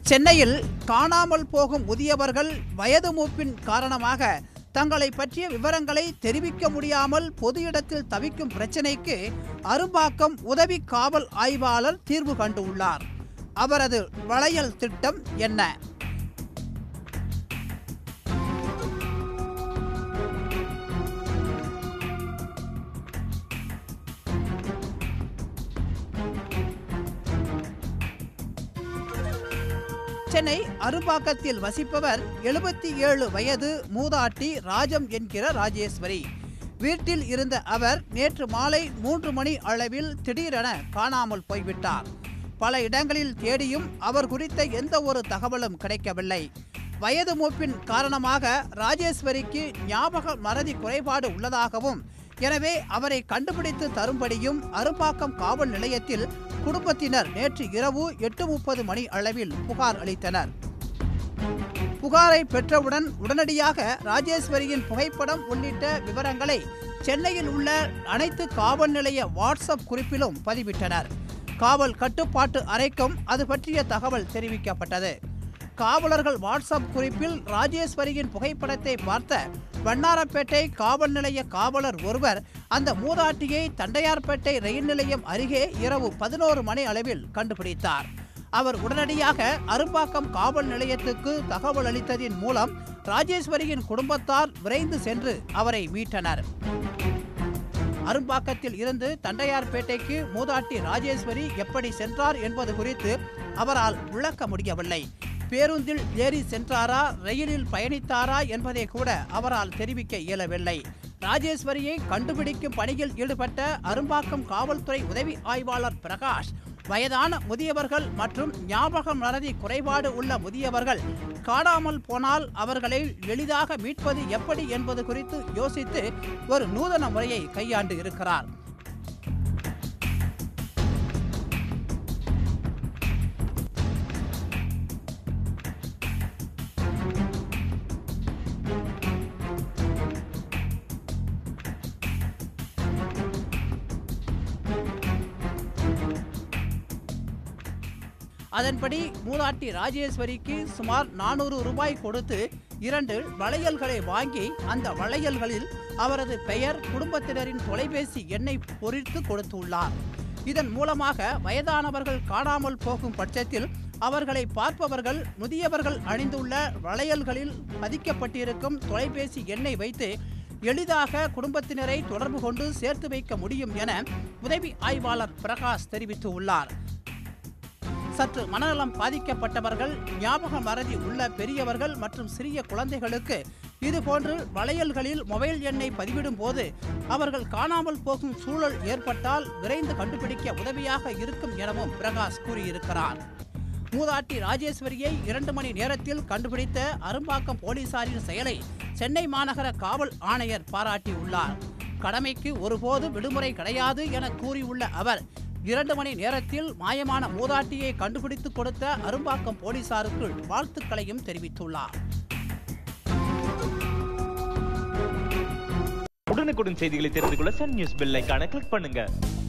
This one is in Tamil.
சென்னையில் காணாமல் போகும் முதியவர்கள் வயது மூப்பின் காரணமாக தங்களை பற்றிய விவரங்களை தெரிவிக்க முடியாமல் பொது இடத்தில் தவிக்கும் பிரச்சினைக்கு அரும்பாக்கம் உதவி காவல் ஆய்வாளர் தீர்வு கண்டுள்ளார் அவரது வளையல் திட்டம் என்ன சென்னை அரும்பாக்கத்தில் வசிப்பவர் எழுபத்தி ஏழு வயது மூதாட்டி ராஜம் என்கிற ராஜேஸ்வரி வீட்டில் இருந்த அவர் நேற்று மாலை மூன்று மணி அளவில் திடீரென காணாமல் போய்விட்டார் பல இடங்களில் தேடியும் அவர் குறித்த எந்த ஒரு தகவலும் கிடைக்கவில்லை வயது மூப்பின் காரணமாக ராஜேஸ்வரிக்கு ஞாபக மறதி குறைபாடு உள்ளதாகவும் எனவே அவரை கண்டுபிடித்து தரும்படியும் அரும்பாக்கம் காவல் நிலையத்தில் குடும்பத்தினர் நேற்று இரவு எட்டு முப்பது மணி அளவில் புகார் அளித்தனர் புகாரை பெற்றவுடன் உடனடியாக ராஜேஸ்வரியின் புகைப்படம் உள்ளிட்ட விவரங்களை சென்னையில் உள்ள அனைத்து காவல் நிலைய வாட்ஸ்அப் குறிப்பிலும் பதிவிட்டனர் காவல் கட்டுப்பாட்டு அறைக்கும் அது பற்றிய தகவல் தெரிவிக்கப்பட்டது காவலர்கள் வாட்ஸ்அப் குறிப்பில் ராஜேஸ்வரியின் புகைப்படத்தை பார்த்த வண்ணாரப்பேட்டை காவல் நிலைய காவலர் ஒருவர் அந்த மூதாட்டியை தண்டையார்பேட்டை ரயில் நிலையம் அருகே இரவு பதினோரு மணி அளவில் கண்டுபிடித்தார் அவர் உடனடியாக அரும்பாக்கம் காவல் நிலையத்துக்கு தகவல் அளித்ததின் மூலம் ராஜேஸ்வரியின் குடும்பத்தார் விரைந்து சென்று அவரை மீட்டனர் அரும்பாக்கத்தில் இருந்து தண்டையார்பேட்டைக்கு மூதாட்டி ராஜேஸ்வரி எப்படி சென்றார் என்பது குறித்து அவரால் விளக்க முடியவில்லை பேருந்தில் ஏறி சென்றாரா ரயிலில் பயணித்தாரா என்பதை கூட அவரால் தெரிவிக்க இயலவில்லை ராஜேஸ்வரியை கண்டுபிடிக்கும் பணியில் ஈடுபட்ட அரும்பாக்கம் காவல்துறை உதவி ஆய்வாளர் பிரகாஷ் வயதான முதியவர்கள் மற்றும் ஞாபக மறதி குறைபாடு உள்ள முதியவர்கள் காணாமல் போனால் அவர்களை எளிதாக மீட்பது எப்படி என்பது குறித்து யோசித்து ஒரு நூதன முறையை கையாண்டு இருக்கிறார் அதன்படி மூதாட்டி ராஜேஸ்வரிக்கு சுமார் நானூறு ரூபாய் கொடுத்து இரண்டு வளையல்களை வாங்கி அந்த வளையல்களில் அவரது பெயர் குடும்பத்தினரின் தொலைபேசி எண்ணை பொறித்து கொடுத்துள்ளார் இதன் மூலமாக வயதானவர்கள் காணாமல் போகும் பட்சத்தில் அவர்களை பார்ப்பவர்கள் முதியவர்கள் அணிந்துள்ள வளையல்களில் பதிக்கப்பட்டிருக்கும் தொலைபேசி எண்ணை வைத்து எளிதாக குடும்பத்தினரை தொடர்பு கொண்டு சேர்த்து வைக்க முடியும் என உதவி ஆய்வாளர் பிரகாஷ் தெரிவித்துள்ளார் சற்று மனநலம் பாதிக்கப்பட்டவர்கள் ஞாபக மறதி உள்ள பெரியவர்கள் மற்றும் சிறிய குழந்தைகளுக்கு இதுபோன்று வளையல்களில் மொபைல் எண்ணை பதிவிடும் போது அவர்கள் காணாமல் போகும் சூழல் ஏற்பட்டால் விரைந்து கண்டுபிடிக்க உதவியாக இருக்கும் எனவும் பிரகாஷ் கூறியிருக்கிறார் மூதாட்டி ராஜேஸ்வரியை இரண்டு மணி நேரத்தில் கண்டுபிடித்த அரும்பாக்கம் போலீசாரின் செயலை சென்னை மாநகர காவல் ஆணையர் பாராட்டியுள்ளார் கடமைக்கு ஒருபோது விடுமுறை கிடையாது என கூறியுள்ள அவர் இரண்டு மணி நேரத்தில் மாயமான மூதாட்டியை கண்டுபிடித்து கொடுத்த அரும்பாக்கம் போலீசாருக்கு வாழ்த்துக்களையும் தெரிவித்துள்ளார் உடனுக்குடன் செய்திகளை தெரிந்து கொள்ள சன் நியூஸ் பெல் ஐகானை கிளிக் பண்ணுங்க